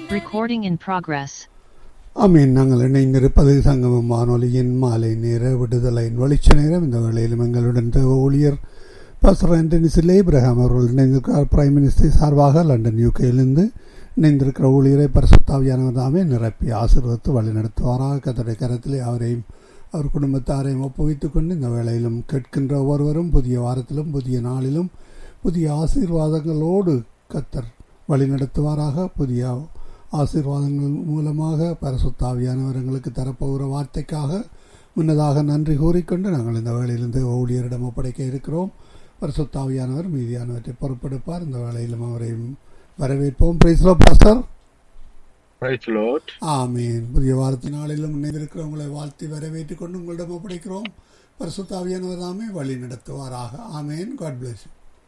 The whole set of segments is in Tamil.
Recording in progress. ஆமீன் நாங்கள் இணைந்திருப்பது சங்கமம் வானொலியின் மாலை நேர விடுதலையின் வெளிச்ச நேரம் இந்த வேளையிலும் எங்களுடன் தேவ ஊழியர் பாஸ்டர் ஆண்டனி சிலை இப்ரஹாம் அவர்கள் இணைந்திருக்கிறார் பிரைம் மினிஸ்டர் சார்பாக லண்டன் யூகேயிலிருந்து இணைந்திருக்கிற ஊழியரை பரிசுத்தாவியானவர் தாமே நிரப்பி ஆசீர்வதித்து வழிநடத்துவாராக கத்தடைய கரத்திலே அவரையும் அவர் குடும்பத்தாரையும் ஒப்புவித்துக் கொண்டு இந்த வேளையிலும் கேட்கின்ற ஒவ்வொருவரும் புதிய வாரத்திலும் புதிய நாளிலும் புதிய ஆசீர்வாதங்களோடு கத்தர் வழிநடத்துவாராக புதிய ஆசீர்வாதங்கள் மூலமாக பரிசுத்தாவியானவர் எங்களுக்கு தரப்போகிற வார்த்தைக்காக முன்னதாக நன்றி கூறிக்கொண்டு நாங்கள் இந்த வேளையிலிருந்து ஊழியரிடம் ஒப்படைக்க இருக்கிறோம் பரிசுத்தாவியானவர் மீதியானவற்றை பொறுப்பெடுப்பார் இந்த வேளையிலும் அவரையும் வரவேற்போம் praise Lord pastor Praise the Lord. ஆமீன் புதிய வாரத்தின் நாளிலும் இணைந்திருக்கிறவங்களை வாழ்த்தி வரவேற்றுக் கொண்டு உங்களிடம் ஒப்படைக்கிறோம் பரிசுத்தாவியானவர் தாமே வழி நடத்துவாராக ஆமேன் காட் பிளஸ்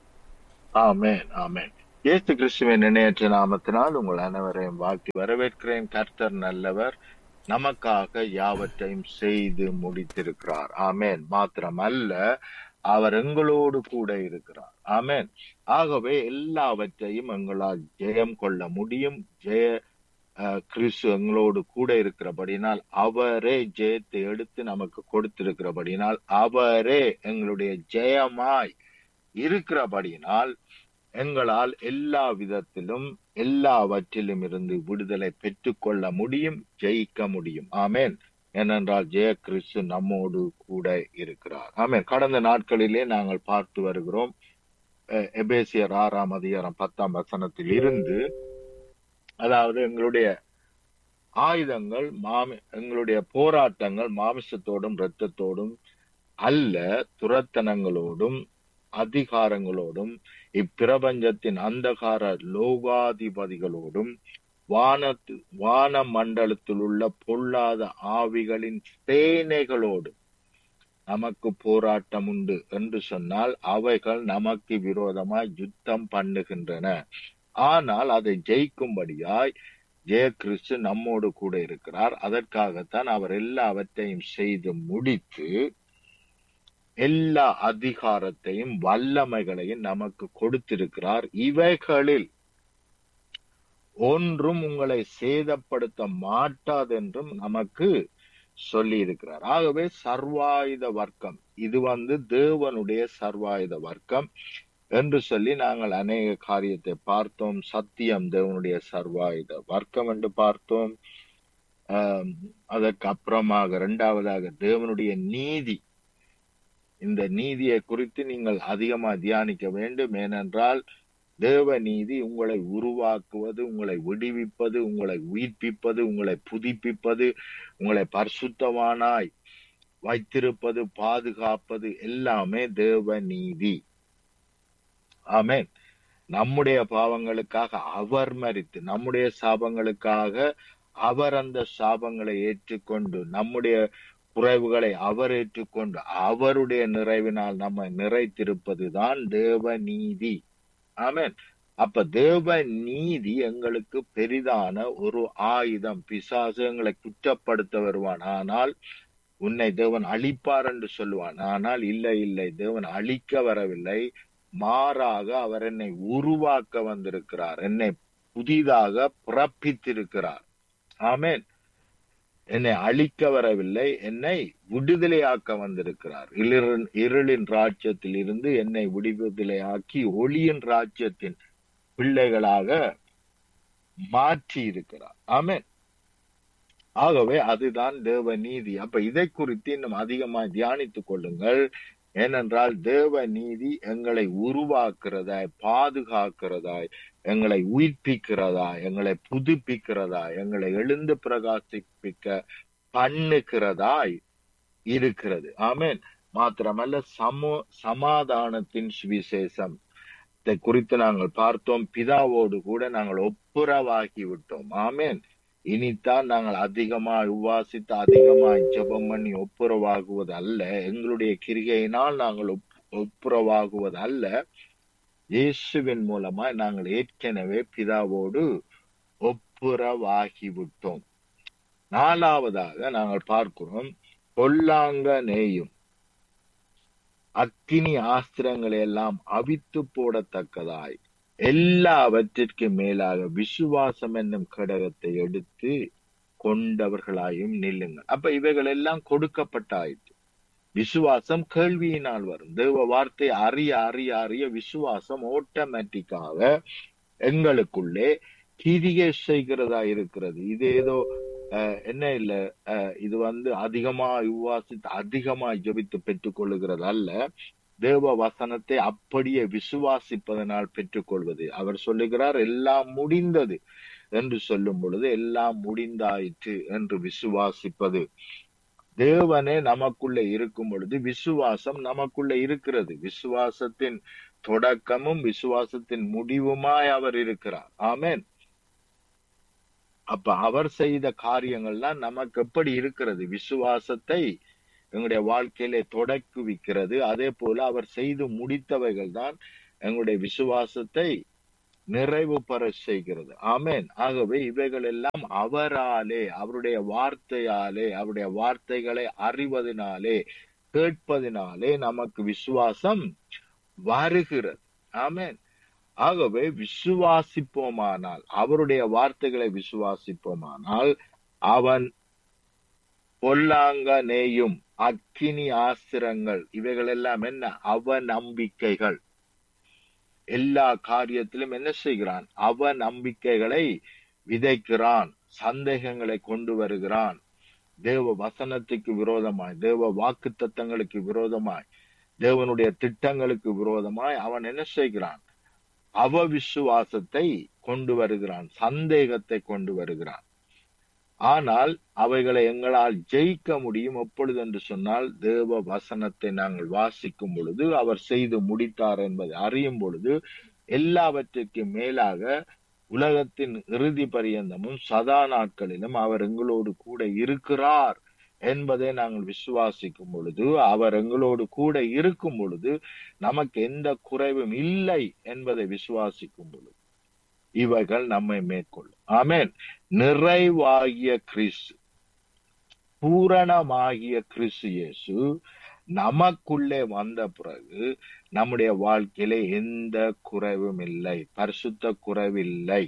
ஆமென் ஆமென் இயேசு கிறிஸ்துவின் நினையற்ற நாமத்தினால் உங்கள் அனைவரையும் வாழ்த்தி வரவேற்கிறேன் கர்த்தர் நல்லவர் நமக்காக யாவற்றையும் செய்து முடித்திருக்கிறார் ஆமென் மாத்திரமல்ல அவர் எங்களோடு கூட இருக்கிறார் ஆமென் ஆகவே எல்லாவற்றையும் எங்களால் ஜெயம் கொள்ள முடியும் ஜெய அஹ், கிறிஸ்து எங்களோடு கூட இருக்கிறபடினால் அவரே ஜெயத்தை எடுத்து நமக்கு கொடுத்திருக்கிறபடினால் அவரே எங்களுடைய ஜெயமாய் இருக்கிறபடியினால் எங்களால் எல்லா விதத்திலும் எல்லாவற்றிலும் இருந்து விடுதலை பெற்றுக்கொள்ள முடியும் ஜெயிக்க முடியும் ஆமென் ஏனென்றால் ஜெய கிறிஸ்து நம்மோடு கூட இருக்கிறார் ஆமென் கடந்த நாட்களிலே நாங்கள் பார்த்து வருகிறோம் அஹ், எபேசியர் ஆறாம் அதிகாரம் பத்தாம் வசனத்தில் இருந்து அதாவது எங்களுடைய ஆயுதங்கள் மாமி எங்களுடைய போராட்டங்கள் மாமிசத்தோடும் இரத்தத்தோடும் அல்ல துரத்தனங்களோடும் அதிகாரங்களோடும் இப்பிரபஞ்சத்தின் அந்தகார லோகாதிபதிகளோடும் வானத்து வான மண்டலத்தில் உள்ள பொல்லாத ஆவிகளின் சேனைகளோடும் நமக்கு போராட்டம் உண்டு என்று சொன்னால் அவைகள் நமக்கு விரோதமாய் யுத்தம் பண்ணுகின்றன ஆனால் அதை ஜெயிக்கும்படியாய் ஜெய கிறிஸ்து நம்மோடு கூட இருக்கிறார் அதற்காகத்தான் அவர் எல்லாவற்றையும் செய்து முடித்து எல்லா அதிகாரத்தையும் வல்லமைகளையும் நமக்கு கொடுத்திருக்கிறார் இவைகளில் ஒன்றும் உங்களை சேதப்படுத்த மாட்டாதென்றும் நமக்கு சொல்லி இருக்கிறார் ஆகவே சர்வாயுத வர்க்கம் இது வந்து தேவனுடைய சர்வாயுத வர்க்கம் என்று சொல்லி நாங்கள் அநேக காரியத்தை பார்த்தோம் சத்தியம் தேவனுடைய சர்வாயுத வர்க்கம் என்று பார்த்தோம் ஆம், அதற்கு அப்புறமாக இரண்டாவதாக தேவனுடைய நீதி இந்த நீதியை குறித்து நீங்கள் அதிகமாக தியானிக்க வேண்டும் ஏனென்றால் தேவ நீதி உங்களை உருவாக்குவது உங்களை விடுவிப்பது உங்களை உயிர்ப்பிப்பது உங்களை புதுப்பிப்பது உங்களை பரிசுத்தவானாய் வைத்திருப்பது பாதுகாப்பது எல்லாமே தேவ நீதி ஆமென் நம்முடைய பாவங்களுக்காக அவர் மரித்து நம்முடைய சாபங்களுக்காக அவர் அந்த சாபங்களை ஏற்றுக்கொண்டு நம்முடைய குறைவுகளை அவர் ஏற்றுக்கொண்டு அவருடைய நிறைவினால் நம்மை நிறைத்திருப்பதுதான் தேவ நீதி ஆமென் அப்ப தேவ நீதி எங்களுக்கு பெரிதான ஒரு ஆயுதம் பிசாசு எங்களை குற்றப்படுத்த வருவான் ஆனால் உன்னை தேவன் அழிப்பார் என்று சொல்லுவான் ஆனால் இல்லை இல்லை தேவன் அழிக்க வரவில்லை மாறாக அவர் என்னை உருவாக்க வந்திருக்கிறார் என்னை புதிதாக பிறப்பித்திருக்கிறார் ஆமென் என்னை அழிக்க வரவில்லை என்னை விடுதலையாக்க வந்திருக்கிறார் இருளின் இருளின் ராஜ்யத்தில் இருந்து என்னை விடுதலையாக்கி ஒளியின் ராஜ்யத்தின் பிள்ளைகளாக மாற்றி இருக்கிறார் ஆமென் ஆகவே அதுதான் தேவ நீதி அப்ப இதை குறித்து இன்னும் அதிகமாக தியானித்துக் கொள்ளுங்கள் ஏனென்றால் தேவ நீதி எங்களை உருவாக்குறதாய் பாதுகாக்கிறதாய் எங்களை உயிர்ப்பிக்கிறதாய் எங்களை புதுப்பிக்கிறதாய் எங்களை எழுந்து பிரகாசிப்பிக்க பண்ணுகிறதாய் இருக்கிறது ஆமென் மாத்திரமல்ல சமோ சமாதானத்தின் சுவிசேஷம் இதை குறித்து நாங்கள் பார்த்தோம் பிதாவோடு கூட நாங்கள் ஒப்புரவாகி விட்டோம் ஆமென் இனித்தான் நாங்கள் அதிகமாய் உவாசித்து அதிகமாய் ஜெபம் பண்ணி ஒப்புரவாகுவது அல்ல எங்களுடைய கிரிகையினால் நாங்கள் ஒப்- ஒப்புரவாகுவது அல்ல இயேசுவின் மூலமாய் நாங்கள் ஏற்கனவே பிதாவோடு ஒப்புரவாகி விட்டோம் நாலாவதாக நாங்கள் பார்க்கிறோம் பொல்லாங்க நேயும் அக்கினி ஆஸ்திரங்களை எல்லாம் அவித்து போடத்தக்கதாய் எல்லாவற்றிற்கும் மேலாக விசுவாசம் என்னும் கடகத்தை எடுத்து கொண்டவர்களாயும் நில்லுங்கள் அப்ப இவைகள் எல்லாம் கொடுக்கப்பட்டாயிற்று விசுவாசம் கேள்வியினால் வரும் தேவ வார்த்தை அறிய அறிய அறிய விசுவாசம் ஆட்டோமேட்டிக்காக எங்களுக்குள்ளே கிரியை செய்கிறதா இருக்கிறது இது ஏதோ அஹ், என்ன இல்ல அஹ், இது வந்து அதிகமா விவாசித்து அதிகமா ஜெபித்து பெற்றுக் கொள்ளுகிறது அல்ல தேவ வசனத்தை அப்படியே விசுவாசிப்பதனால் பெற்றுக்கொள்வது அவர் சொல்லுகிறார் எல்லாம் முடிந்தது என்று சொல்லும் பொழுது எல்லாம் முடிந்தாயிற்று என்று விசுவாசிப்பது தேவனே நமக்குள்ள இருக்கும் பொழுது விசுவாசம் நமக்குள்ள இருக்கிறது விசுவாசத்தின் தொடக்கமும் விசுவாசத்தின் முடிவுமாய் அவர் இருக்கிறார் ஆமென் அப்ப அவர் செய்த காரியங்கள்லாம் நமக்கு எப்படி இருக்கிறது விசுவாசத்தை எங்களுடைய வாழ்க்கையிலே தொடக்குவிக்கிறது அதே போல அவர் செய்து முடித்தவைகள் தான் எங்களுடைய விசுவாசத்தை நிறைவு பெற செய்கிறது ஆமென் ஆகவே இவைகள் எல்லாம் அவராலே அவருடைய வார்த்தையாலே அவருடைய வார்த்தைகளை அறிவதனாலே கேட்பதினாலே நமக்கு விசுவாசம் வருகிறது ஆமென் ஆகவே விசுவாசிப்போமானால் அவருடைய வார்த்தைகளை விசுவாசிப்போமானால் அவன் பொல்லாங்க நேயும் அக்கினி ஆசிரங்கள் இவைகள் எல்லாம் என்ன அவ நம்பிக்கைகள் எல்லா காரியத்திலும் என்ன செய்கிறான் அவ நம்பிக்கைகளை விதைக்கிறான் சந்தேகங்களை கொண்டு வருகிறான் தேவ வசனத்துக்கு விரோதமாய் தேவ வாக்கு தத்தங்களுக்கு விரோதமாய் தேவனுடைய திட்டங்களுக்கு விரோதமாய் அவன் என்ன செய்கிறான் அவ விசுவாசத்தை கொண்டு வருகிறான் சந்தேகத்தை கொண்டு வருகிறான் ஆனால் அவைகளை எங்களால் ஜெயிக்க முடியும் எப்பொழுது என்று சொன்னால் தேவ வசனத்தை நாங்கள் வாசிக்கும் பொழுது அவர் செய்து முடித்தார் என்பதை அறியும் பொழுது எல்லாவற்றிற்கு மேலாக உலகத்தின் இறுதி பரியந்தமும் சதா நாட்களிலும் அவர் எங்களோடு கூட இருக்கிறார் என்பதை நாங்கள் விசுவாசிக்கும் பொழுது அவர் எங்களோடு கூட இருக்கும் பொழுது நமக்கு எந்த குறைவும் இல்லை என்பதை விசுவாசிக்கும் பொழுது இவைகள் நம்மை மேற்கொள்ளும் ஆமென் நிறைவாகிய கிறிஸ்து பூரணமாகிய கிறிஸ்து இயேசு நமக்குள்ளே வந்த பிறகு நம்முடைய வாழ்க்கையில எந்த குறைவும் இல்லை பரிசுத்த குறைவில்லை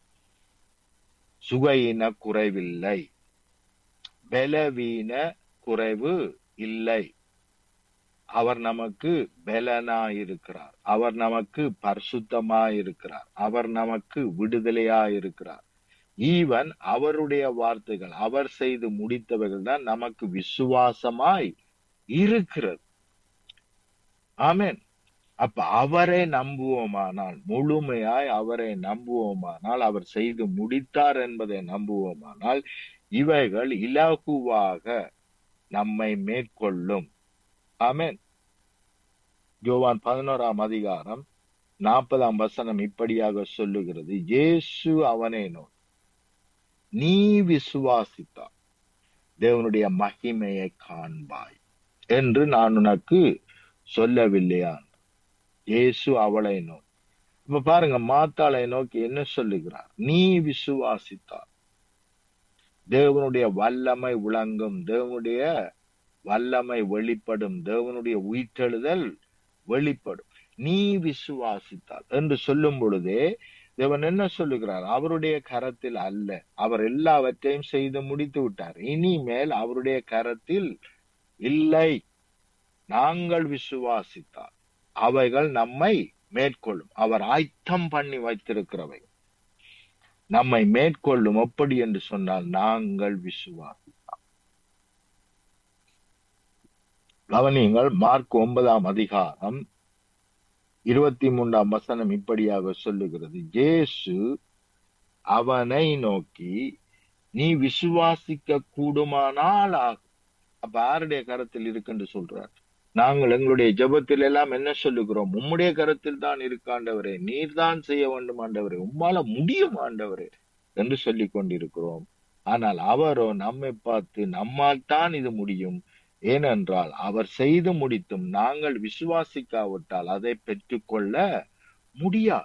சுகையின குறைவில்லை பலவீன குறைவு இல்லை அவர் நமக்கு பலனாயிருக்கிறார் அவர் நமக்கு பரிசுத்தமாயிருக்கிறார் அவர் நமக்கு விடுதலையாயிருக்கிறார் ஈவன் அவருடைய வார்த்தைகள் அவர் செய்து முடித்தவைகள் தான் நமக்கு விசுவாசமாய் இருக்கிறது ஆமென் அப்ப அவரை நம்புவோமானால் முழுமையாய் அவரை நம்புவோமானால் அவர் செய்து முடித்தார் என்பதை நம்புவோமானால் இவைகள் இலகுவாக நம்மை மேற்கொள்ளும் ஆமென் யோவான் பதினோராம் அதிகாரம் நாற்பதாம் வசனம் இப்படியாக சொல்லுகிறது இயேசு அவனை நோக்கி நீ விசுவாசித்தால் தேவனுடைய மகிமையை காண்பாய் என்று நான் உனக்கு சொல்லவில்லையா இயேசு அவளை நோக்கி இப்ப பாருங்க மாத்தாளை நோக்கி என்ன சொல்லுகிறார் நீ விசுவாசித்தால் தேவனுடைய வல்லமை விளங்கும் தேவனுடைய வல்லமை வெளிப்படும் தேவனுடைய உயிர்த்தெழுதல் வெளிப்படும் நீ விசுவாசித்தால் என்று சொல்லும் பொழுதே தேவன் என்ன சொல்லுகிறார் அவருடைய கரத்தில் அல்ல அவர் எல்லாவற்றையும் செய்து முடித்து விட்டார் இனிமேல் அவருடைய கரத்தில் இல்லை நாங்கள் விசுவாசித்தால் அவைகள் நம்மை மேற்கொள்ளும் அவர் ஆயத்தம் பண்ணி வைத்திருக்கிறவை நம்மை மேற்கொள்ளும் எப்படி என்று சொன்னால் நாங்கள் விசுவாசித்தால் கவனியங்கள் மார்க் ஒன்பதாம் அதிகாரம் இருபத்தி மூன்றாம் வசனம் இப்படியாக சொல்லுகிறது இயேசு அவனை நோக்கி நீ விசுவாசிக்க கூடுமானால் ஆகும் அப்ப யாருடைய கரத்தில் இருக்குன்னு சொல்றார் நாங்கள் எங்களுடைய ஜெபத்தில் எல்லாம் என்ன சொல்லுகிறோம் உம்முடைய கரத்தில் தான் இருக்காண்டவரே நீர் தான் செய்ய வேண்டும் ஆண்டவரே உம்மால முடியும் ஆண்டவரே என்று சொல்லிக் கொண்டிருக்கிறோம் ஆனால் அவரோ நம்மை பார்த்து நம்மால் தான் இது முடியும் ஏனென்றால் அவர் செய்து முடித்தும் நாங்கள் விசுவாசிக்காவிட்டால் அதை பெற்றுக்கொள்ள முடியாது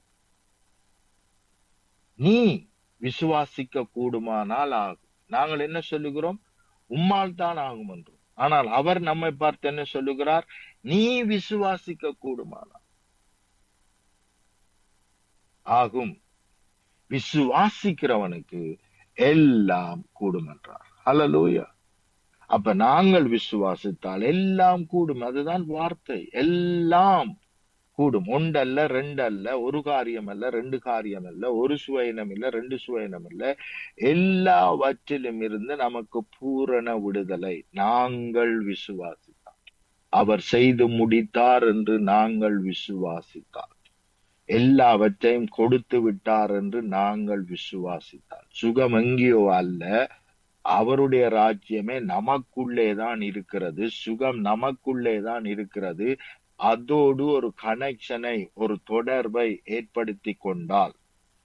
நீ விசுவாசிக்க கூடுமானால் ஆகும் நாங்கள் என்ன சொல்லுகிறோம் உம்மால் தான் ஆகும் என்றும் ஆனால் அவர் நம்மை பார்த்து என்ன சொல்லுகிறார் நீ விசுவாசிக்க கூடுமானால் ஆகும் விசுவாசிக்கிறவனுக்கு எல்லாம் கூடும் என்றார் ஹalleluya அப்ப நாங்கள் விசுவாசித்தால் எல்லாம் கூடும் அதுதான் வார்த்தை எல்லாம் கூடும் ஒன்றல்ல ரெண்டல்ல ஒரு காரியம் அல்ல ரெண்டு காரியம் அல்ல ஒரு சுவையினம் இல்ல ரெண்டு சுவையினம் இல்ல எல்லாவற்றிலும் இருந்து நமக்கு பூரண விடுதலை நாங்கள் விசுவாசித்தார் அவர் செய்து முடித்தார் என்று நாங்கள் விசுவாசித்தார் எல்லாவற்றையும் கொடுத்து விட்டார் என்று நாங்கள் விசுவாசித்தார் சுகம் எங்கேயோ அல்ல அவருடைய ராஜ்யமே நமக்குள்ளே தான் இருக்கிறது சுகம் நமக்குள்ளே தான் இருக்கிறது அதோடு ஒரு கனெக்ஷனை ஒரு தொடர்பை ஏற்படுத்தி கொண்டால்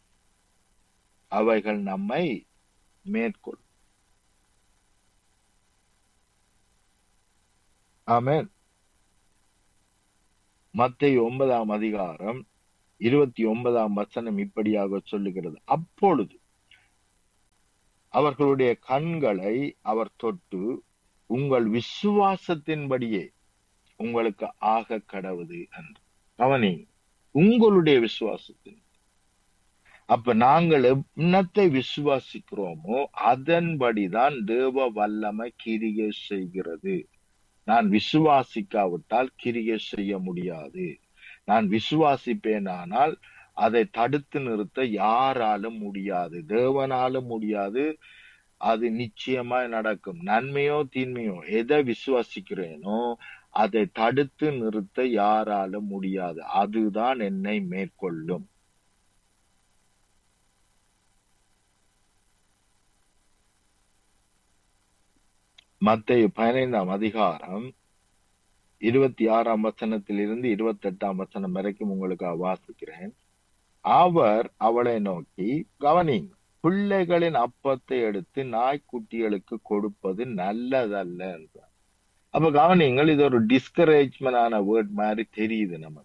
அவைகள் நம்மை மேற்கொள் ஆமென் மத்திய ஒன்பதாம் அதிகாரம் இருபத்தி ஒன்பதாம் வசனம் இப்படியாக சொல்லுகிறது அப்பொழுது அவர்களுடைய கண்களை அவர் தொட்டு உங்கள் விசுவாசத்தின்படியே உங்களுக்கு ஆக கடவுது என்று கவனி உங்களுடைய விசுவாசத்தின் அப்ப நாங்கள் என்னத்தை விசுவாசிக்கிறோமோ அதன்படிதான் தேவ வல்லமை கிரியை செய்கிறது நான் விசுவாசிக்காவிட்டால் கிரியை செய்ய முடியாது நான் விசுவாசிப்பேனானால் அதை தடுத்து நிறுத்த யாராலும் முடியாது தேவனாலும் முடியாது அது நிச்சயமாய் நடக்கும் நன்மையோ தீன்மையோ எதை விசுவாசிக்கிறேனோ அதை தடுத்து நிறுத்த யாராலும் முடியாது அதுதான் என்னை மேற்கொள்ளும் மத்திய பதினைந்தாம் அதிகாரம் இருபத்தி ஆறாம் வசனத்தில் இருந்து இருபத்தி எட்டாம் வசனம் வரைக்கும் உங்களுக்கு வாசிக்கிறேன் அவர் அவளை நோக்கி கவனிங்க பிள்ளைகளின் அப்பத்தை எடுத்து நாய்க்குட்டிகளுக்கு கொடுப்பது நல்லதல்ல என்றார் அப்ப கவனிங்கள் இது ஒரு டிஸ்கரேஜ்மெண்ட் ஆன வேர்ட் மாதிரி தெரியுது நமக்கு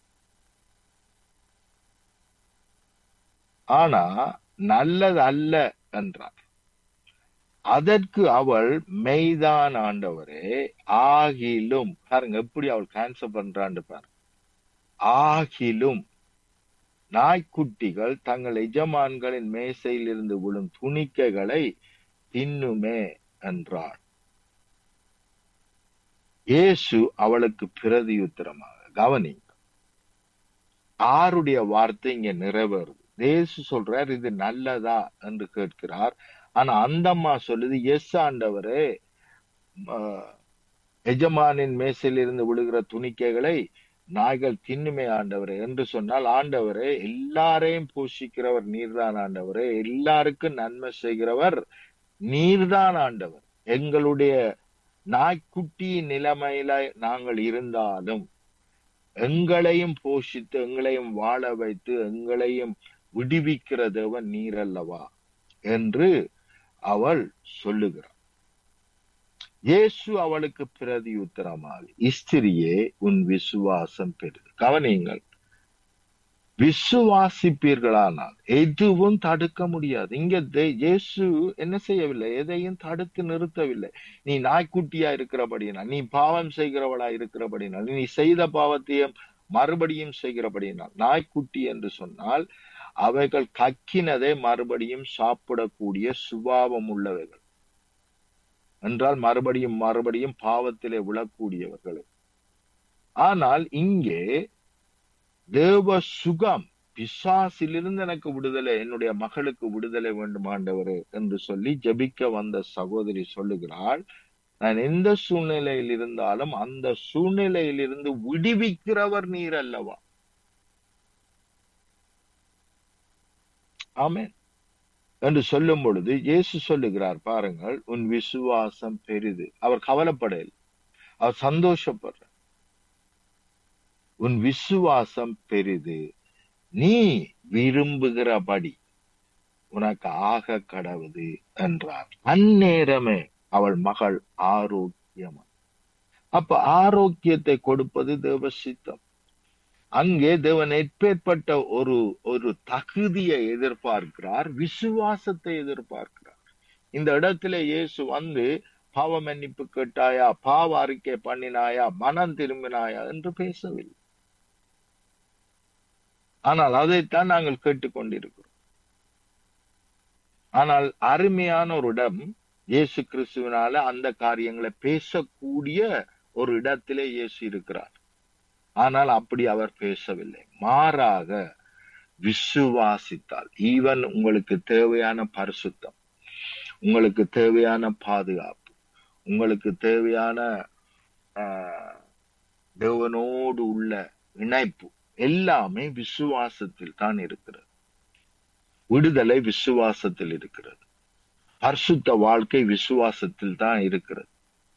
ஆனா நல்லது அல்ல என்றார் அதற்கு அவள் மெய்தான் ஆண்டவரே ஆகிலும் பாருங்க எப்படி அவள் கேன்சல் பண்றான்னு பாருங்க ஆகிலும் நாய்க்குட்டிகள் தங்கள் எஜமான்களின் மேசையில் இருந்து விழும் துணிக்கைகளை தின்னுமே என்றாள் இயேசு அவளுக்கு பிரதியுத்தரமாக கவனி ஆருடைய வார்த்தை இங்க நிறைவேறுது இயேசு சொல்றார் இது நல்லதா என்று கேட்கிறார் ஆனா அந்தம்மா சொல்லுது எஸ் ஆண்டவரே எஜமானின் மேசையில் இருந்து விழுகிற துணிக்கைகளை நாய்கள் தின்னுமே ஆண்டவரே என்று சொன்னால் ஆண்டவரே எல்லாரையும் போஷிக்கிறவர் நீர்தான் ஆண்டவரே எல்லாருக்கும் நன்மை செய்கிறவர் நீர்தான் ஆண்டவர் எங்களுடைய நாய்க்குட்டி நிலைமையில நாங்கள் இருந்தாலும் எங்களையும் போஷித்து எங்களையும் வாழ வைத்து எங்களையும் விடுவிக்கிற தேவன் நீர் அல்லவா என்று அவள் சொல்லுகிறார் இயேசு அவளுக்கு பிரதி உத்தரமாக இஸ்திரியே உன் விசுவாசம் பெறுது கவனியுங்கள் விசுவாசிப்பீர்களானால் எதுவும் தடுக்க முடியாது இங்க இயேசு என்ன செய்யவில்லை எதையும் தடுத்து நிறுத்தவில்லை நீ நாய்க்குட்டியா இருக்கிறபடியினால் நீ பாவம் செய்கிறவளா இருக்கிறபடினால் நீ செய்த பாவத்தையும் மறுபடியும் செய்கிறபடியினால் நாய்க்குட்டி என்று சொன்னால் அவைகள் கக்கினதை மறுபடியும் சாப்பிடக்கூடிய சுபாவம் உள்ளவைகள் என்றால் மறுபடியும் மறுபடியும் பாவத்திலே விழக்கூடியவர்கள் ஆனால் இங்கே தேவ சுகம் பிசாசிலிருந்து எனக்கு விடுதலை என்னுடைய மகளுக்கு விடுதலை வேண்டும் ஆண்டவரே என்று சொல்லி ஜபிக்க வந்த சகோதரி சொல்லுகிறாள் நான் எந்த சூழ்நிலையில் இருந்தாலும் அந்த சூழ்நிலையில் இருந்து விடுவிக்கிறவர் நீர் அல்லவா ஆமேன் என்று சொல்லும் பொழுது இயேசு சொல்லுகிறார் பாருங்கள் உன் விசுவாசம் பெரிது அவர் கவலைப்படல் அவர் சந்தோஷப்படுற உன் விசுவாசம் பெரிது நீ விரும்புகிறபடி உனக்கு ஆக கடவுது என்றார் அந்நேரமே அவள் மகள் ஆரோக்கியமா அப்ப ஆரோக்கியத்தை கொடுப்பது தேவ சித்தம் அங்கே தேவன் எப்பேற்பட்ட ஒரு ஒரு தகுதியை எதிர்பார்க்கிறார் விசுவாசத்தை எதிர்பார்க்கிறார் இந்த இடத்துல இயேசு வந்து பாவ மன்னிப்பு கேட்டாயா பாவ அறிக்கை பண்ணினாயா மனம் திரும்பினாயா என்று பேசவில்லை ஆனால் அதைத்தான் நாங்கள் கேட்டுக்கொண்டிருக்கிறோம் ஆனால் அருமையான ஒரு இடம் இயேசு கிறிஸ்துவினால அந்த காரியங்களை பேசக்கூடிய ஒரு இடத்திலே இயேசு இருக்கிறார் ஆனால் அப்படி அவர் பேசவில்லை மாறாக விசுவாசித்தால் ஈவன் உங்களுக்கு தேவையான பரிசுத்தம் உங்களுக்கு தேவையான பாதுகாப்பு உங்களுக்கு தேவையான ஆஹ், தேவனோடு உள்ள இணைப்பு எல்லாமே விசுவாசத்தில் தான் இருக்கிறது விடுதலை விசுவாசத்தில் இருக்கிறது பரிசுத்த வாழ்க்கை விசுவாசத்தில் தான் இருக்கிறது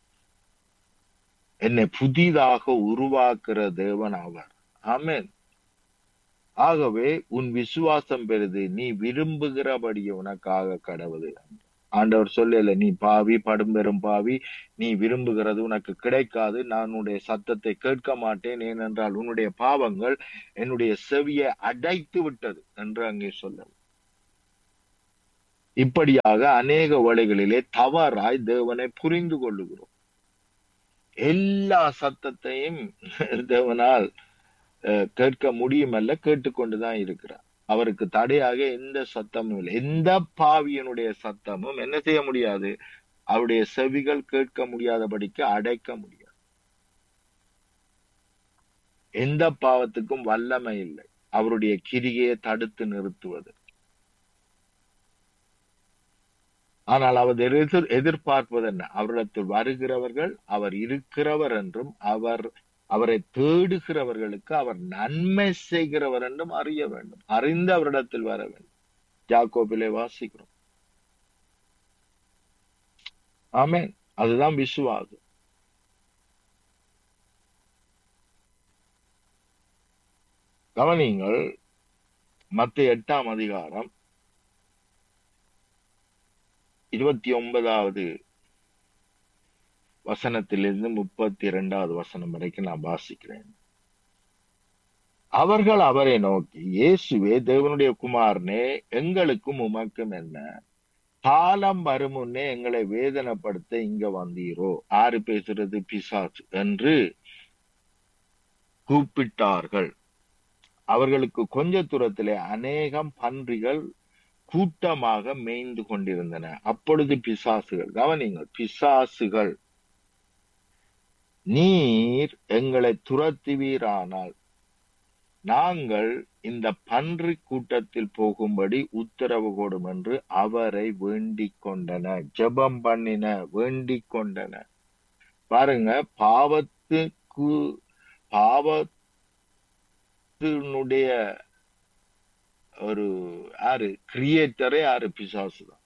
என்னை புதிதாக உருவாக்குற தேவன் அவர் ஆமென் ஆகவே உன் விசுவாசம் பெறுது நீ விரும்புகிறபடி உனக்காக கடவுது ஆண்டவர் சொல்லல நீ பாவி படும்பெரும் பாவி நீ விரும்புகிறது உனக்கு கிடைக்காது நான் உன்னுடைய சத்தத்தை கேட்க மாட்டேன் ஏனென்றால் உன்னுடைய பாவங்கள் என்னுடைய செவியை அடைத்து விட்டது என்று அங்கே சொல்ல இப்படியாக அநேக வழிகளிலே தவறாய் தேவனை புரிந்து கொள்ளுகிறோம் எல்லா சத்தத்தையும் தேவனால் அஹ், கேட்க முடியுமல்ல கேட்டுக்கொண்டுதான் இருக்கிறார் அவருக்கு தடையாக எந்த சத்தமும் இல்லை எந்த பாவியனுடைய சத்தமும் என்ன செய்ய முடியாது அவருடைய செவிகள் கேட்க முடியாதபடிக்கு அடைக்க முடியாது எந்த பாவத்துக்கும் வல்லமை இல்லை அவருடைய கிரிகையை தடுத்து நிறுத்துவது ஆனால் அவர் எதிர் எதிர்பார்ப்பது என்ன அவரிடத்தில் வருகிறவர்கள் அவர் இருக்கிறவர் என்றும் அவர் அவரை தேடுகிறவர்களுக்கு அவர் நன்மை செய்கிறவர் என்றும் அறிய வேண்டும் அறிந்து அவரிடத்தில் வர வேண்டும் ஜாக்கோபிலே வாசிக்கிறோம் ஆமென் அதுதான் விசுவாசம் கவனிங்கள் மத்திய எட்டாம் அதிகாரம் இருபத்தி ஒன்பதாவது வசனத்திலிருந்து முப்பத்தி இரண்டாவது வசனம் வரைக்கும் நான் வாசிக்கிறேன் அவர்கள் அவரை நோக்கி இயேசுவே தேவனுடைய குமாரனே எங்களுக்கும் உமக்கும் என்ன காலம் வரும் முன்னே எங்களை வேதனைப்படுத்த இங்க வந்தீரோ ஆறு பேசுறது பிசாசு என்று கூப்பிட்டார்கள் அவர்களுக்கு கொஞ்ச தூரத்திலே அநேகம் பன்றிகள் கூட்டமாக மேய்ந்து கொண்டிருந்தன அப்பொழுது பிசாசுகள் கவனிங்கள் பிசாசுகள் நீர் எங்களை துரத்துவீரானால் நாங்கள் இந்த பன்றி கூட்டத்தில் போகும்படி உத்தரவு கொடும் என்று அவரை வேண்டிக் கொண்டன ஜெபம் பண்ணின வேண்டிக் கொண்டன பாருங்க பாவத்துக்கு பாவத்தினுடைய ஒரு யாரு கிரியேட்டரே யாரு பிசாசு தான்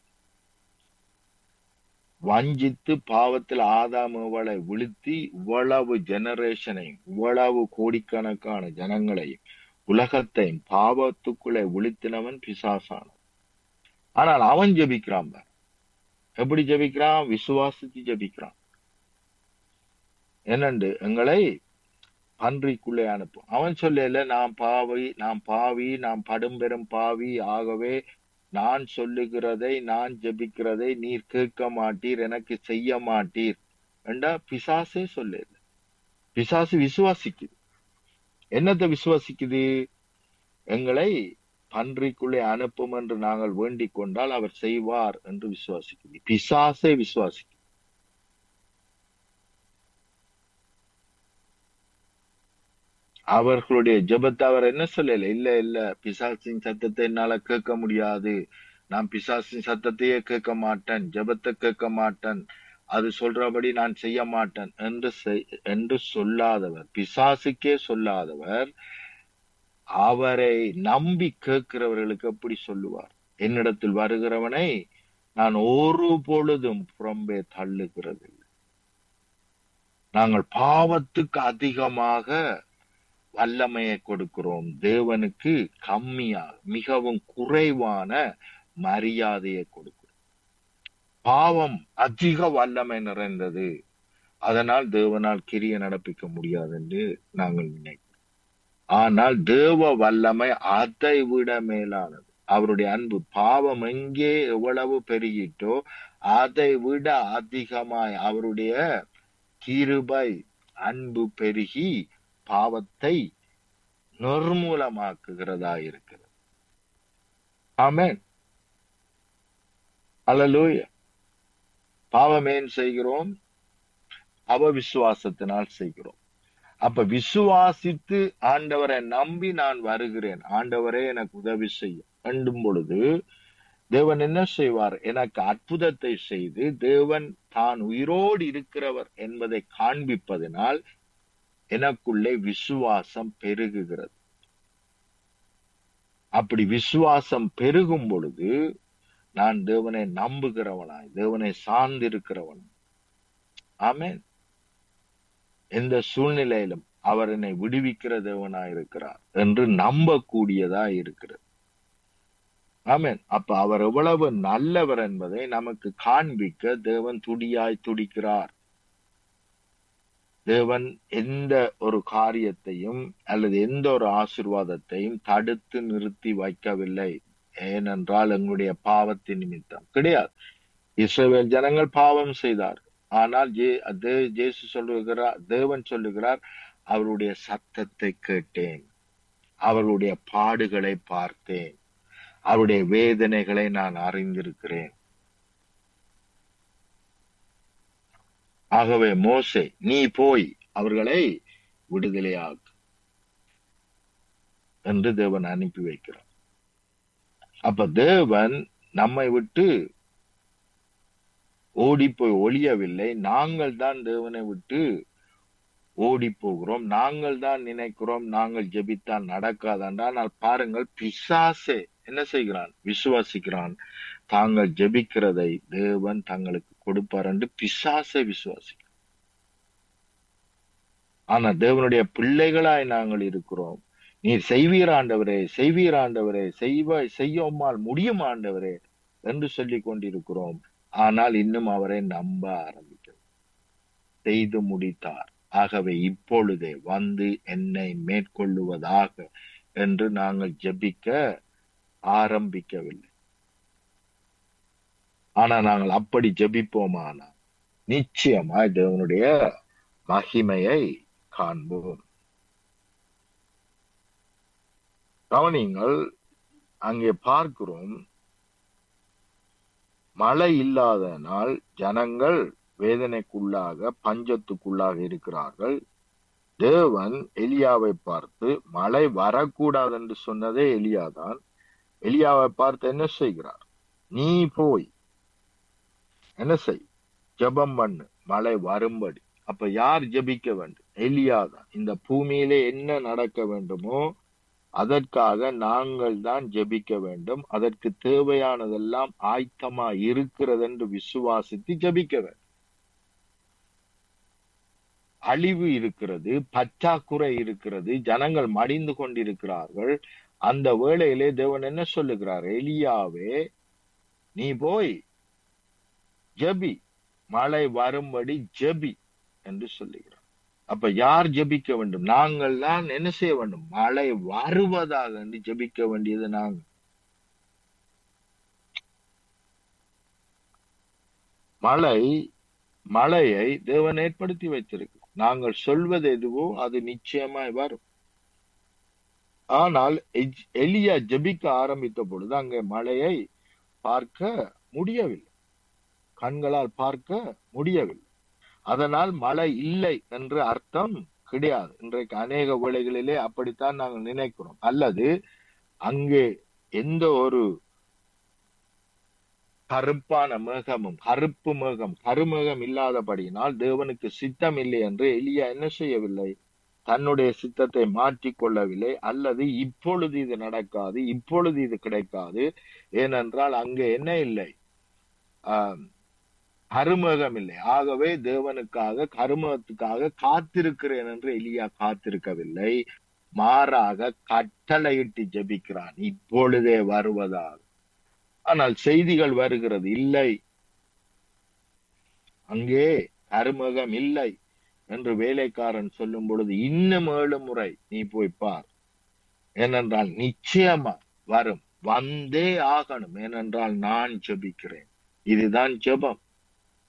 வஞ்சித்து பாவத்தில் ஆதாமுவளை விழுத்தி இவ்வளவு ஜெனரேஷனையும் இவ்வளவு கோடிக்கணக்கான ஜனங்களையும் உலகத்தையும் பாவத்துக்குள்ளே விழுத்தினவன் பிசாசான ஆனால் அவன் ஜெபிக்கிறான் பார். எப்படி ஜெபிக்கிறான் விசுவாசித்து ஜெபிக்கிறான் என்னண்டு எங்களை பன்றிக்குள்ளே அனுப்பும் அவன் சொல்லல நான் பாவி நான் பாவி நான் படும்பெரும் பாவி ஆகவே நான் சொல்லுகிறதை நான் ஜெபிக்கிறதை நீர் கேட்க மாட்டீர் எனக்கு செய்ய மாட்டீர் என்றா பிசாசே சொல்லல பிசாசு விசுவாசிக்குது என்னத்தை விசுவாசிக்குது எங்களை பன்றிக்குள்ளே அனுப்பும் என்று நாங்கள் வேண்டிக் கொண்டால் அவர் செய்வார் என்று விசுவாசிக்குது பிசாசே விசுவாசிக்குது அவர்களுடைய ஜெபத்தை அவர் என்ன சொல்லல இல்ல இல்ல பிசாசின் சத்தத்தை என்னால கேட்க முடியாது நான் பிசாசின் சத்தத்தையே கேட்க மாட்டேன் ஜெபத்தை கேட்க மாட்டேன் அது சொல்றபடி நான் செய்ய மாட்டேன் என்று செய்- என்று சொல்லாதவர் பிசாசுக்கே சொல்லாதவர் அவரை நம்பி கேட்கிறவர்களுக்கு எப்படி சொல்லுவார் என்னிடத்தில் வருகிறவனை நான் ஒரு பொழுதும் புறம்பே தள்ளுகிறதில்லை நாங்கள் பாவத்துக்கு அதிகமாக வல்லமையை கொடுக்கிறோம் தேவனுக்கு கம்மியாக மிகவும் குறைவான மரியாதையை கொடுக்கிறோம் பாவம் அதிக வல்லமை நிறைந்தது அதனால் தேவனால் கிரிய நடப்பிக்க முடியாது என்று நாங்கள் நினைக்கிறோம் ஆனால் தேவ வல்லமை அதை விட மேலானது அவருடைய அன்பு பாவம் எங்கே எவ்வளவு பெருகிட்டோ அதை விட அதிகமாய் அவருடைய கிருபை அன்பு பெருகி பாவத்தை நிர்மூலமாக்குகிறதா இருக்கிறது ஆமென் அல்லேலூயா பாவம் ஏன் செய்கிறோம் அவ விசுவாசத்தினால் செய்கிறோம் அப்ப விசுவாசித்து ஆண்டவரை நம்பி நான் வருகிறேன் ஆண்டவரே எனக்கு உதவி செய்யும் வேண்டும் பொழுது தேவன் என்ன செய்வார் எனக்கு அற்புதத்தை செய்து தேவன் தான் உயிரோடு இருக்கிறவர் என்பதை காண்பிப்பதனால் எனக்குள்ளே விசுவாசம் பெருகுகிறது அப்படி விசுவாசம் பெருகும் பொழுது நான் தேவனை நம்புகிறவனாய் தேவனை சார்ந்திருக்கிறவன் ஆமென் எந்த சூழ்நிலையிலும் அவர் என்னை விடுவிக்கிற தேவனாய் இருக்கிறார் என்று நம்பக்கூடியதா இருக்கிறது ஆமென் அப்ப அவர் எவ்வளவு நல்லவர் என்பதை நமக்கு காண்பிக்க தேவன் துடியாய் துடிக்கிறார் தேவன் எந்த ஒரு காரியத்தையும் அல்லது எந்த ஒரு ஆசிர்வாதத்தையும் தடுத்து நிறுத்தி வைக்கவில்லை ஏனென்றால் எங்களுடைய பாவத்தின் நிமித்தம் கிடையாது இஸ்ரவேல் ஜனங்கள் பாவம் செய்தார் ஆனால் ஜே அது ஜேசு சொல்லுகிறார் தேவன் சொல்லுகிறார் அவருடைய சத்தத்தை கேட்டேன் அவருடைய பாடுகளை பார்த்தேன் அவருடைய வேதனைகளை நான் அறிந்திருக்கிறேன் ஆகவே மோசே நீ போய் அவர்களை விடுதலையாக்கு என்று தேவன் அனுப்பி வைக்கிறார் அப்ப தேவன் நம்மை விட்டு ஓடி போய் ஒழியவில்லை நாங்கள் தான் தேவனை விட்டு ஓடி போகிறோம் நாங்கள் தான் நினைக்கிறோம் நாங்கள் ஜெபித்தால் நடக்காதென்றால் பாருங்கள் பிசாசே என்ன செய்கிறான் விசுவாசிக்கிறான் தாங்கள் ஜெபிக்கிறதை தேவன் தங்களுக்கு கொடுப்பார் என்று பிசாசை விசுவாசிக்கிறான் ஆனா தேவனுடைய பிள்ளைகளாய் நாங்கள் இருக்கிறோம் நீர் செய்வீர் ஆண்டவரே செய்வீர் ஆண்டவரே செய்வ செய்யோமால் முடியும் ஆண்டவரே என்று சொல்லிக் கொண்டிருக்கிறோம் ஆனால் இன்னும் அவரை நம்ப ஆரம்பிக்கிறது செய்து முடித்தார் ஆகவே இப்பொழுதே வந்து என்னை மேற்கொள்ளுவதாக என்று நாங்கள் ஜெபிக்க ஆரம்பிக்கவில்லை ஆனா நாங்கள் அப்படி ஜெபிப்போமானா நிச்சயமாய் தேவனுடைய மகிமையை காண்போம் கவனிங்கள் அங்கே பார்க்கிறோம் மழை இல்லாதனால் ஜனங்கள் வேதனைக்குள்ளாக பஞ்சத்துக்குள்ளாக இருக்கிறார்கள் தேவன் எலியாவை பார்த்து மழை வரக்கூடாது என்று சொன்னதே எலியாதான் எலியாவை பார்த்து என்ன செய்கிறார் நீ போய் என்ன செய் ஜெபம் பண்ணு மழை வரும்படி அப்ப யார் ஜெபிக்க வேண்டும் எலியாதான் இந்த பூமியிலே என்ன நடக்க வேண்டுமோ அதற்காக நாங்கள் தான் ஜெபிக்க வேண்டும் அதற்கு தேவையானதெல்லாம் ஆயத்தமா இருக்கிறது என்று விசுவாசித்து ஜெபிக்க வேண்டும் அழிவு இருக்கிறது பற்றாக்குறை இருக்கிறது ஜனங்கள் மடிந்து கொண்டிருக்கிறார்கள் அந்த வேளையிலே தேவன் என்ன சொல்லுகிறார் எலியாவே நீ போய் ஜெபி மழை வரும்படி ஜெபி என்று சொல்லுகிறார் அப்ப யார் ஜெபிக்க வேண்டும் நாங்கள் தான் என்ன செய்ய வேண்டும் மழை வருவதாக என்று ஜெபிக்க வேண்டியது நாங்கள் மழை மழையை தேவன் ஏற்படுத்தி வைத்திருக்கு நாங்கள் சொல்வது எதுவோ அது நிச்சயமாய் வரும் ஆனால் எலியா ஜெபிக்க ஆரம்பித்த பொழுது அங்கே மழையை பார்க்க முடியவில்லை கண்களால் பார்க்க முடியவில்லை அதனால் மழை இல்லை என்று அர்த்தம் கிடையாது இன்றைக்கு அநேக வேளைகளிலே அப்படித்தான் நாங்கள் நினைக்கிறோம் அல்லது அங்கே எந்த ஒரு கருப்பான மேகமும் கருப்பு மேகம் கருமேகம் இல்லாதபடியினால் தேவனுக்கு சித்தம் இல்லை என்று எலியா என்ன செய்யவில்லை தன்னுடைய சித்தத்தை மாற்றிக் கொள்ளவில்லை அல்லது இப்பொழுது இது நடக்காது இப்பொழுது இது கிடைக்காது ஏனென்றால் அங்கே என்ன இல்லை ஆஹ் கருமேகம் இல்லை ஆகவே தேவனுக்காக கருமத்துக்காக காத்திருக்கிறேன் என்று எலியா காத்திருக்கவில்லை மாறாக கட்டளையிட்டு ஜெபிக்கிறான் இப்பொழுதே வருவதாக ஆனால் செய்திகள் வருகிறது இல்லை அங்கே கருமகம் இல்லை என்று வேலைக்காரன் சொல்லும் பொழுது இன்னும் ஏழு முறை நீ போய் பார் ஏனென்றால் நிச்சயமா வரும் வந்தே ஆகணும் ஏனென்றால் நான் ஜெபிக்கிறேன் இதுதான் ஜெபம்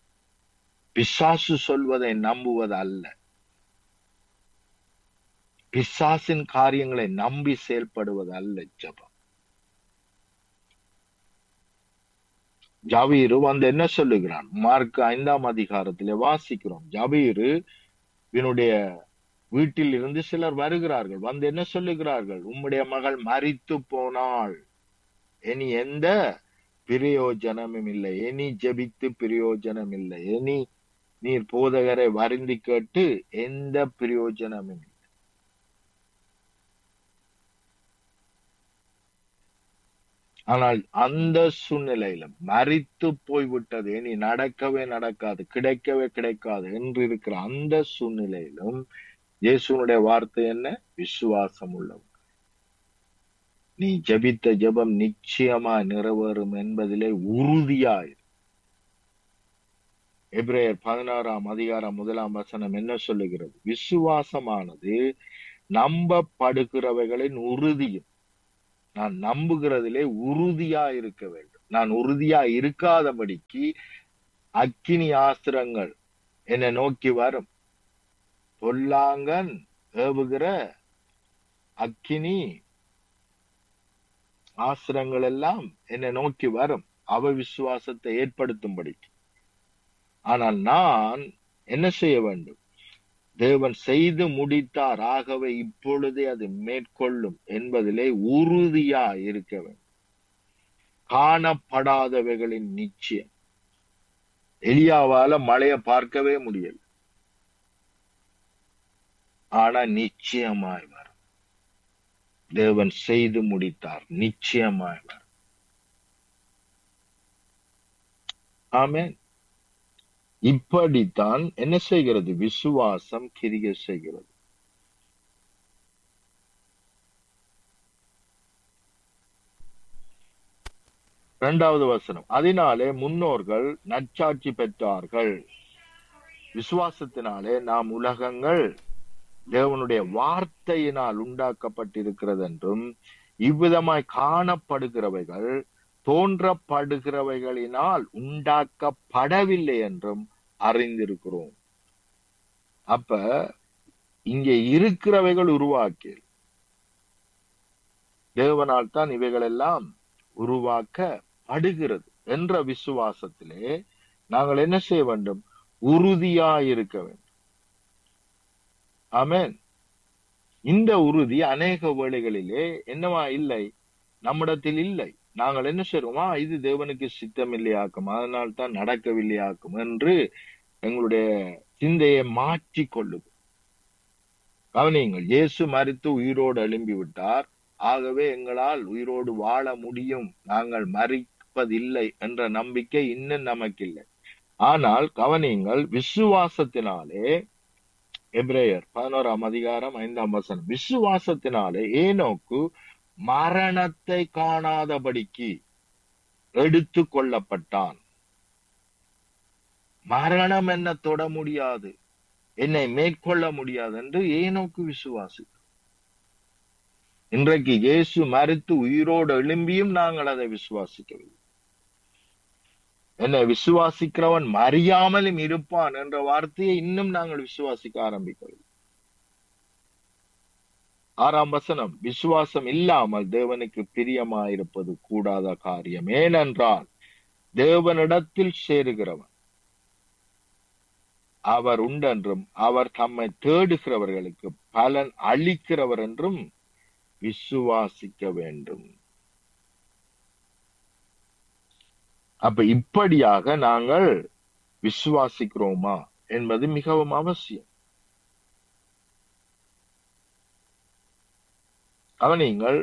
பிசாசு சொல்வதை நம்புவது அல்ல பிசாசின் காரியங்களை நம்பி செயல்படுவது அல்ல ஜபம் ஜபீரு வந்து என்ன சொல்லுகிறான் மார்க் ஐந்தாம் அதிகாரத்திலே வாசிக்கிறோம் ஜபீரு இவனுடைய வீட்டில் இருந்து சிலர் வருகிறார்கள் வந்து என்ன சொல்லுகிறார்கள் உம்முடைய மகள் மரித்து போனாள் இனி எந்த பிரயோஜனமும் இல்லை இனி ஜெபித்து பிரயோஜனம் இல்லை இனி நீர் போதகரை வருந்தி கேட்டு எந்த பிரயோஜனமும் இல்லை ஆனால் அந்த சூழ்நிலையிலும் மறித்து போய்விட்டது இனி நடக்கவே நடக்காது கிடைக்கவே கிடைக்காது என்று இருக்கிற அந்த சூழ்நிலையிலும் இயேசுனுடைய வார்த்தை என்ன விசுவாசம் உள்ளவன் நீ ஜபித்த ஜெபம் நிச்சயமா நிறைவேறும் என்பதிலே உறுதியாயிரு எப்ரேயர் பதினாறாம் அதிகாரம் முதலாம் வசனம் என்ன சொல்லுகிறது விசுவாசமானது நம்பப்படுகிறவைகளின் உறுதியும் நான் நம்புகிறதிலே உறுதியா இருக்க வேண்டும் நான் உறுதியா இருக்காதபடிக்கு அக்கினி ஆஸ்திரங்கள் என்னை நோக்கி வரும் பொல்லாங்கன் ஏவுகிற அக்கினி ஆசிரங்கள் எல்லாம் என்னை நோக்கி வரும் அவ விசுவாசத்தை ஏற்படுத்தும்படிக்கு ஆனால் நான் என்ன செய்ய வேண்டும் தேவன் செய்து முடித்தார் ஆகவே இப்பொழுதே அது மேற்கொள்ளும் என்பதிலே உறுதியா இருக்க வேண்டும் காணப்படாதவைகளின் நிச்சயம் எலியாவால மழைய பார்க்கவே முடியல ஆனா நிச்சயமாய் வரும் தேவன் செய்து முடித்தார் நிச்சயமாய் வரும் ஆமென் இப்படித்தான் என்ன செய்கிறது விசுவாசம் கிரியை செய்கிறது இரண்டாவது வசனம் அதனாலே முன்னோர்கள் நற்சாட்சி பெற்றார்கள் விசுவாசத்தினாலே நாம் உலகங்கள் தேவனுடைய வார்த்தையினால் உண்டாக்கப்பட்டிருக்கிறது என்றும் இவ்விதமாய் காணப்படுகிறவைகள் தோன்றப்படுகிறவைகளினால் உண்டாக்கப்படவில்லை என்றும் அறிந்திருக்கிறோம் அப்ப இங்கே இருக்கிறவைகள் உருவாக்கி தேவனால் தான் இவைகள் எல்லாம் உருவாக்கப்படுகிறது என்ற விசுவாசத்திலே நாங்கள் என்ன செய்ய வேண்டும் உறுதியாயிருக்க வேண்டும் ஆமென் இந்த உறுதி அநேக வேளைகளிலே என்னவா இல்லை நம்மிடத்தில் இல்லை நாங்கள் என்ன செய்றோமா இது தேவனுக்கு சித்தம் இல்லையாக்கும் அதனால் தான் நடக்கவில்லையாக்கும் என்று எங்களுடைய சிந்தையை மாற்றி கொள்ளுது கவனியுங்கள் இயேசு மறித்து உயிரோடு எழும்பி விட்டார் ஆகவே எங்களால் உயிரோடு வாழ முடியும் நாங்கள் மறிப்பதில்லை என்ற நம்பிக்கை இன்னும் நமக்கு இல்லை ஆனால் கவனியுங்கள் விசுவாசத்தினாலே எப்ரேயர் பதினோராம் அதிகாரம் ஐந்தாம் வசனம் விசுவாசத்தினாலே ஏனோக்கு மரணத்தை காணாதபடிக்கு எடுத்து கொள்ளப்பட்டான் மரணம் என்ன தொட முடியாது என்னை மேற்கொள்ள முடியாது என்று ஏனோக்கு விசுவாசி இன்றைக்கு இயேசு மறித்து உயிரோடு எழும்பியும் நாங்கள் அதை விசுவாசிக்கவில்லை என்னை விசுவாசிக்கிறவன் மறியாமலும் இருப்பான் என்ற வார்த்தையை இன்னும் நாங்கள் விசுவாசிக்க ஆரம்பிக்கவில்லை ஆறாம் வசனம் விசுவாசம் இல்லாமல் தேவனுக்கு பிரியமாயிருப்பது கூடாத காரியம் ஏனென்றால் தேவனிடத்தில் சேருகிறவன் அவர் உண்டென்றும் அவர் தம்மை தேடுகிறவர்களுக்கு பலன் அளிக்கிறவர் என்றும் விசுவாசிக்க வேண்டும் அப்ப இப்படியாக நாங்கள் விசுவாசிக்கிறோமா என்பது மிகவும் அவசியம் கவனிங்கள்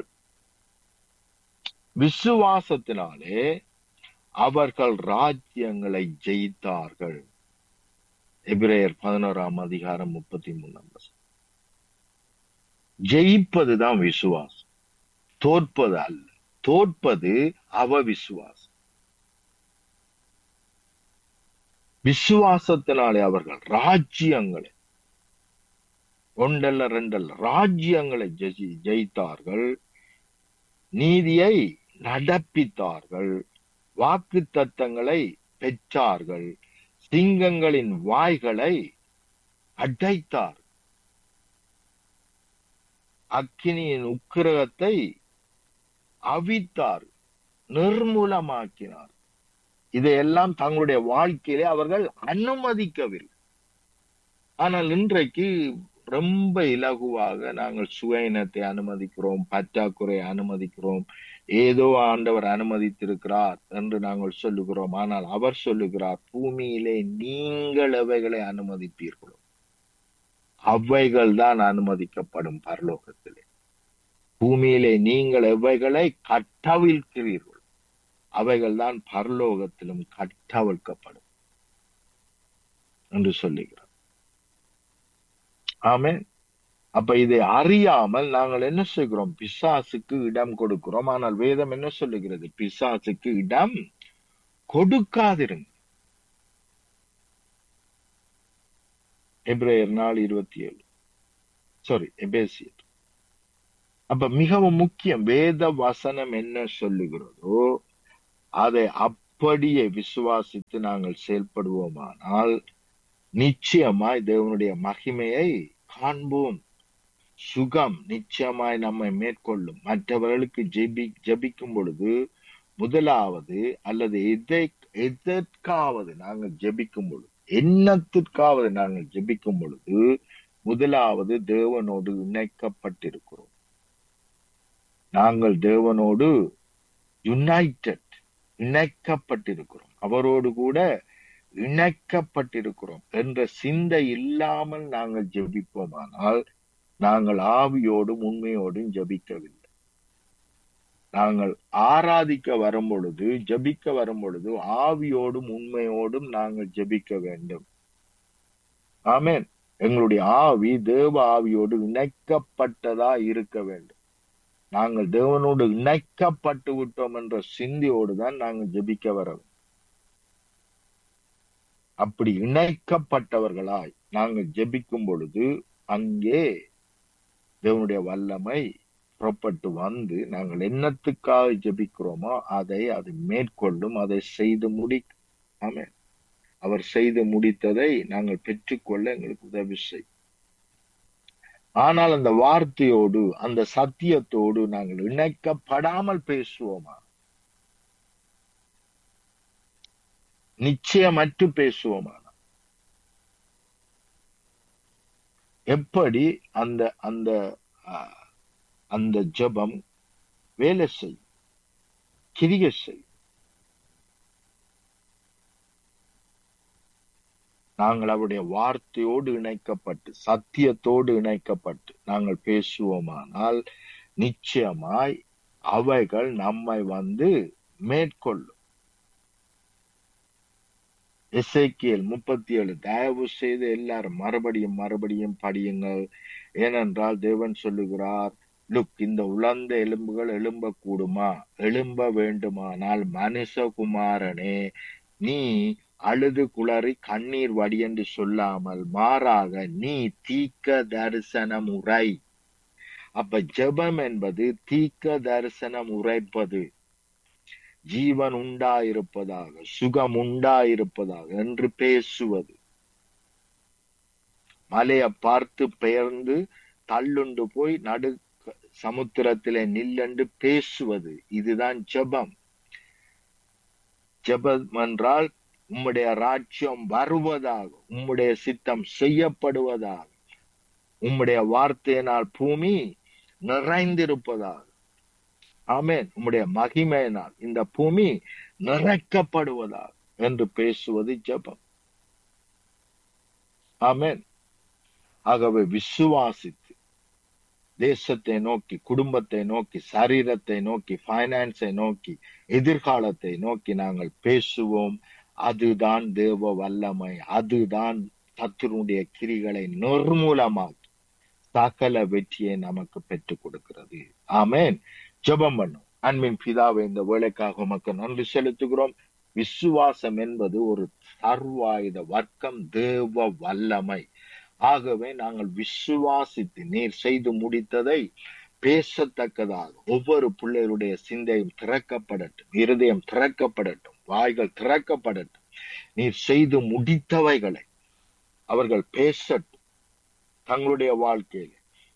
விசுவாசத்தினாலே அவர்கள் ராஜ்யங்களை ஜெயித்தார்கள் எபிரேயர் பதினோராம் அதிகாரம் முப்பத்தி மூணாம் வசனம் ஜெயிப்பதுதான் விசுவாசம் தோற்பது அல்ல தோற்பது அவ விசுவாசம் விசுவாசத்தினாலே அவர்கள் ராஜ்யங்களை ஒன்றல்ல ரெண்டல்ல ராஜ்யங்களை ஜெயி- ஜெயித்தார்கள் நீதியை நடப்பித்தார்கள் வாக்கு தத்தங்களை பெற்றார்கள் சிங்கங்களின் வாய்களை அடைத்தார் அக்கினியின் உக்கிரகத்தை அவித்தார் நிர்மூலமாக்கினார் இதையெல்லாம் தங்களுடைய வாழ்க்கையிலே அவர்கள் அனுமதிக்கவில்லை ஆனால் இன்றைக்கு ரொம்ப இலகுவாக நாங்கள் சுயநத்தை அனுமதிக்கிறோம் பற்றாக்குறை அனுமதிக்கிறோம் ஏதோ ஆண்டவர் அனுமதித்திருக்கிறார் என்று நாங்கள் சொல்லுகிறோம் ஆனால் அவர் சொல்லுகிறார் பூமியிலே நீங்கள் எவைகளை அனுமதிப்பீர்களோ அவைகள் தான் அனுமதிக்கப்படும் பரலோகத்திலே பூமியிலே நீங்கள் எவைகளை கட்டவிழ்க்கிறீர்கள் அவைகள் தான் பரலோகத்திலும் கட்டவிழ்க்கப்படும் என்று சொல்லுகிறார் ஆமே அப்ப இதை அறியாமல் நாங்கள் என்ன செய்கிறோம் பிசாசுக்கு இடம் கொடுக்கிறோம் ஆனால் வேதம் என்ன சொல்லுகிறது பிசாசுக்கு இடம் கொடுக்காதிருங்க எப்ரேயர் நாள் இருபத்தி ஏழு சாரி எபேசியர் அப்ப மிகவும் முக்கியம் வேத வசனம் என்ன சொல்லுகிறதோ அதை அப்படியே விசுவாசித்து நாங்கள் செயல்படுவோமானால் நிச்சயமாய் தேவனுடைய மகிமையை காண்போம் சுகம் நிச்சயமாய் நம்மை மேற்கொள்ளும் மற்றவர்களுக்கு ஜெபி ஜபிக்கும் பொழுது முதலாவது அல்லது எதை எதற்காவது நாங்கள் ஜெபிக்கும் பொழுது எண்ணத்திற்காவது நாங்கள் ஜெபிக்கும் பொழுது முதலாவது தேவனோடு இணைக்கப்பட்டிருக்கிறோம் நாங்கள் தேவனோடு யுனைடெட் இணைக்கப்பட்டிருக்கிறோம் அவரோடு கூட இணைக்கப்பட்டிருக்கிறோம் என்ற சிந்தை இல்லாமல் நாங்கள் ஜெபிப்போமானால் நாங்கள் ஆவியோடும் உண்மையோடும் ஜபிக்கவில்லை நாங்கள் ஆராதிக்க வரும் பொழுது ஜபிக்க வரும் பொழுது ஆவியோடும் உண்மையோடும் நாங்கள் ஜபிக்க வேண்டும் ஆமேன் எங்களுடைய ஆவி தேவ ஆவியோடு இணைக்கப்பட்டதா இருக்க வேண்டும் நாங்கள் தேவனோடு இணைக்கப்பட்டு விட்டோம் என்ற சிந்தியோடு தான் நாங்கள் ஜபிக்க வர வேண்டும் அப்படி இணைக்கப்பட்டவர்களாய் நாங்கள் ஜெபிக்கும் பொழுது அங்கே தேவனுடைய வல்லமை புறப்பட்டு வந்து நாங்கள் என்னத்துக்காக ஜெபிக்கிறோமோ அதை அது மேற்கொள்ளும் அதை செய்து முடி ஆமே அவர் செய்து முடித்ததை நாங்கள் பெற்றுக்கொள்ள எங்களுக்கு உதவி செய் ஆனால் அந்த வார்த்தையோடு அந்த சத்தியத்தோடு நாங்கள் இணைக்கப்படாமல் பேசுவோமா நிச்சயமற்று பேசுவோமா எப்படி அந்த அந்த அந்த ஜபம் வேலை செய் கிரிய செய் நாங்கள் அவருடைய வார்த்தையோடு இணைக்கப்பட்டு சத்தியத்தோடு இணைக்கப்பட்டு நாங்கள் பேசுவோமானால் நிச்சயமாய் அவைகள் நம்மை வந்து மேற்கொள்ளும் எசைக்கியல் முப்பத்தி ஏழு தயவு செய்து எல்லாரும் மறுபடியும் மறுபடியும் படியுங்கள் ஏனென்றால் தேவன் சொல்லுகிறார் லுக் இந்த உலர்ந்த எலும்புகள் எழும்ப கூடுமா எழும்ப வேண்டுமானால் மனுஷகுமாரனே நீ அழுது குளறி கண்ணீர் வடி என்று சொல்லாமல் மாறாக நீ தீக்க தரிசனம் உரை அப்ப ஜெபம் என்பது தீக்க தரிசனம் உரைப்பது ஜீவன் உண்டாயிருப்பதாக சுகம் உண்டாயிருப்பதாக என்று பேசுவது மலையை பார்த்து பெயர்ந்து தள்ளுண்டு போய் நடு சமுத்திரத்திலே நில்லென்று பேசுவது இதுதான் ஜெபம் ஜெபம் என்றால் உம்முடைய ராஜ்யம் வருவதாக உம்முடைய சித்தம் செய்யப்படுவதாக உம்முடைய வார்த்தையினால் பூமி நிறைந்திருப்பதாக ஆமேன் உம்முடைய மகிமையினால் இந்த பூமி நிறைக்கப்படுவதாக என்று பேசுவது ஜபம் ஆமேன் ஆகவே விசுவாசித்து தேசத்தை நோக்கி குடும்பத்தை நோக்கி சரீரத்தை நோக்கி பைனான்ஸை நோக்கி எதிர்காலத்தை நோக்கி நாங்கள் பேசுவோம் அதுதான் தேவ வல்லமை அதுதான் சத்துருடைய கிரிகளை நிர்மூலமாக்கி சகல வெற்றியை நமக்கு பெற்றுக் கொடுக்கிறது ஆமேன் ஜெபம் பண்ணும் அன்பின் பிதாவை இந்த வேலைக்காக உமக்கு நன்றி செலுத்துகிறோம் விசுவாசம் என்பது ஒரு சர்வாயுத வர்க்கம் தேவ வல்லமை ஆகவே நாங்கள் விசுவாசித்து நீர் செய்து முடித்ததை பேசத்தக்கதாக ஒவ்வொரு பிள்ளைகளுடைய சிந்தையும் திறக்கப்படட்டும் இருதயம் திறக்கப்படட்டும் வாய்கள் திறக்கப்படட்டும் நீர் செய்து முடித்தவைகளை அவர்கள் பேசட்டும் தங்களுடைய வாழ்க்கையில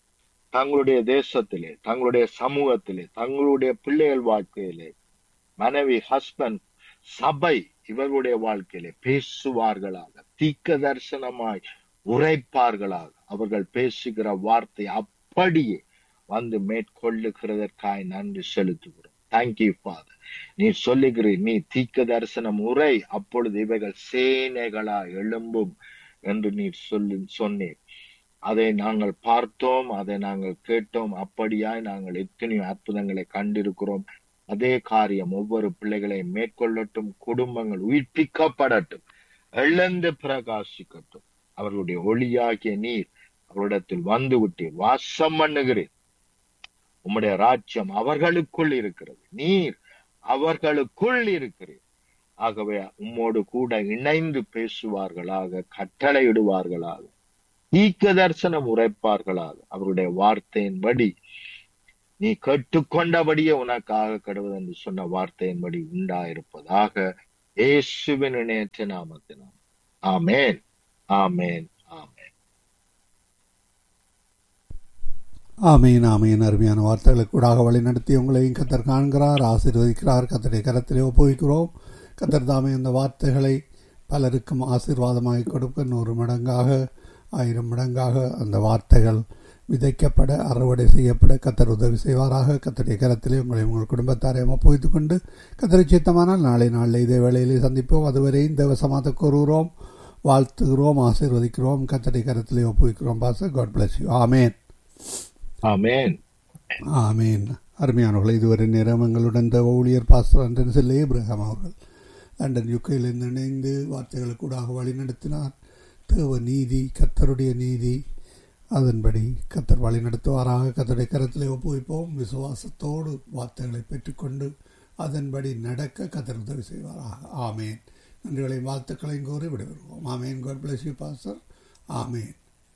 தங்களுடைய தேசத்திலே தங்களுடைய சமூகத்திலே தங்களுடைய பிள்ளைகள் வாழ்க்கையிலே மனைவி ஹஸ்பண்ட் சபை இவர்களுடைய வாழ்க்கையிலே பேசுவார்களாக தீக்க தரிசனமாய் உரைப்பார்களாக அவர்கள் பேசுகிற வார்த்தை அப்படியே வந்து மேற்கொள்ளுகிறதற்காய் நன்றி செலுத்துகிறோம் தேங்க்யூ ஃபாதர் நீ சொல்லுகிறீர் நீ தீக்க தரிசனம் உரை அப்பொழுது இவைகள் சேனைகளா எழும்பும் என்று நீ சொல்லி சொன்னீர் அதை நாங்கள் பார்த்தோம் அதை நாங்கள் கேட்டோம் அப்படியாய் நாங்கள் எத்தனையோ அற்புதங்களை கண்டிருக்கிறோம் அதே காரியம் ஒவ்வொரு பிள்ளைகளையும் மேற்கொள்ளட்டும் குடும்பங்கள் உயிர்ப்பிக்கப்படட்டும் எழுந்து பிரகாசிக்கட்டும் அவர்களுடைய ஒளியாகிய நீர் அவரிடத்தில் வந்து விட்டீர் வாசம் பண்ணுகிறீர் உம்முடைய ராஜ்யம் அவர்களுக்குள் இருக்கிறது நீர் அவர்களுக்குள் இருக்கிறீர் ஆகவே உம்மோடு கூட இணைந்து பேசுவார்களாக கட்டளையிடுவார்களாக ஈக்க தரிசனம் உரைப்பார்களாக அவருடைய வார்த்தையின்படி நீ கேட்டுக்கொண்டபடியே உனக்காக கடுவது என்று சொன்ன வார்த்தையின்படி உண்டாயிருப்பதாக இயேசுவின் இணையற்ற நாமத்தினால் ஆமேன் ஆமேன் ஆமேன் ஆமீன் ஆமீன் அருமையான வார்த்தைகளுக்கு கூடாக வழி நடத்தி உங்களையும் கத்தர் காண்கிறார் ஆசீர்வதிக்கிறார் கத்தரை கரத்திலே ஒப்புவிக்கிறோம் கத்தர் தாமே அந்த வார்த்தைகளை பலருக்கும் ஆசீர்வாதமாகி கொடுக்க நூறு மடங்காக ஆயிரம் மடங்காக அந்த வார்த்தைகள் விதைக்கப்பட அறுவடை செய்யப்பட கத்தர் உதவி செய்வாராக கத்தருடைய கரத்திலே உங்களை உங்கள் குடும்பத்தாரையும் ஒப்புவித்துக் கொண்டு கத்தரை சித்தமானால் நாளை நாளில் இதே வேளையிலே சந்திப்போம் அதுவரை இந்த வசமாக கூறுகிறோம் வாழ்த்துகிறோம் ஆசீர்வதிக்கிறோம் கத்தரை கரத்திலே ஒப்புவிக்கிறோம் பாச காட் பிளஸ் யூ ஆமேன் ஆமேன் ஆமீன் அருமையானவர்கள் இதுவரை நேரம் எங்களுடன் தேவ ஊழியர் பாஸ்டர் அண்டன் செல்ல இப்ரஹாம் அவர்கள் லண்டன் யுக்கையிலிருந்து இணைந்து வார்த்தைகளுக்கு கூடாக வழி நடத்தினார் தேவ நீதி கத்தருடைய நீதி அதன்படி கத்தர் வழி நடத்துவாராக கத்தருடைய கரத்திலே ஒப்புவிப்போம் விசுவாசத்தோடு வார்த்தைகளை பெற்றுக்கொண்டு அதன்படி நடக்க கத்தர் உதவி செய்வாராக ஆமேன் நன்றிகளையும் வாழ்த்துக்களையும் கூறி விடைபெறுவோம் ஆமேன் காட் பிளஸ் யூ பாஸ்டர் ஆமேன்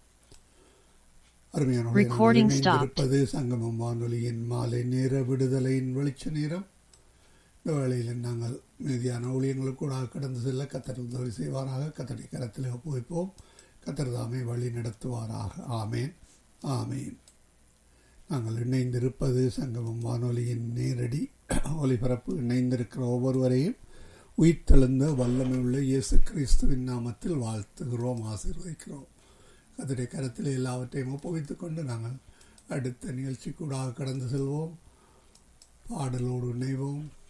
Recording stopped. இருப்பது சங்கமம் வானொலியின் மாலை நேர விடுதலையின் வெளிச்ச நேரம் இந்த வேளையில் நாங்கள் மீதியான ஊழியங்களுக்கு கூட கடந்து செல்ல கத்தர் உதவி செய்வாராக கத்தடி கரத்தில் ஒப்புவிப்போம் கத்தர் தாமே வழி நடத்துவாராக ஆமேன் ஆமேன் நாங்கள் இணைந்திருப்பது சங்கமம் வானொலியின் நேரடி ஒலிபரப்பு இணைந்திருக்கிற ஒவ்வொருவரையும் உயிர்த்தெழுந்த வல்லமை உள்ள இயேசு கிறிஸ்துவின் நாமத்தில் வாழ்த்துகிறோம் ஆசீர்வதிக்கிறோம் அதனுடைய கரத்தில் எல்லாவற்றையும் ஒப்புவித்துக் கொண்டு நாங்கள் அடுத்த நிகழ்ச்சி கூட கடந்து செல்வோம் பாடலோடு இணைவோம்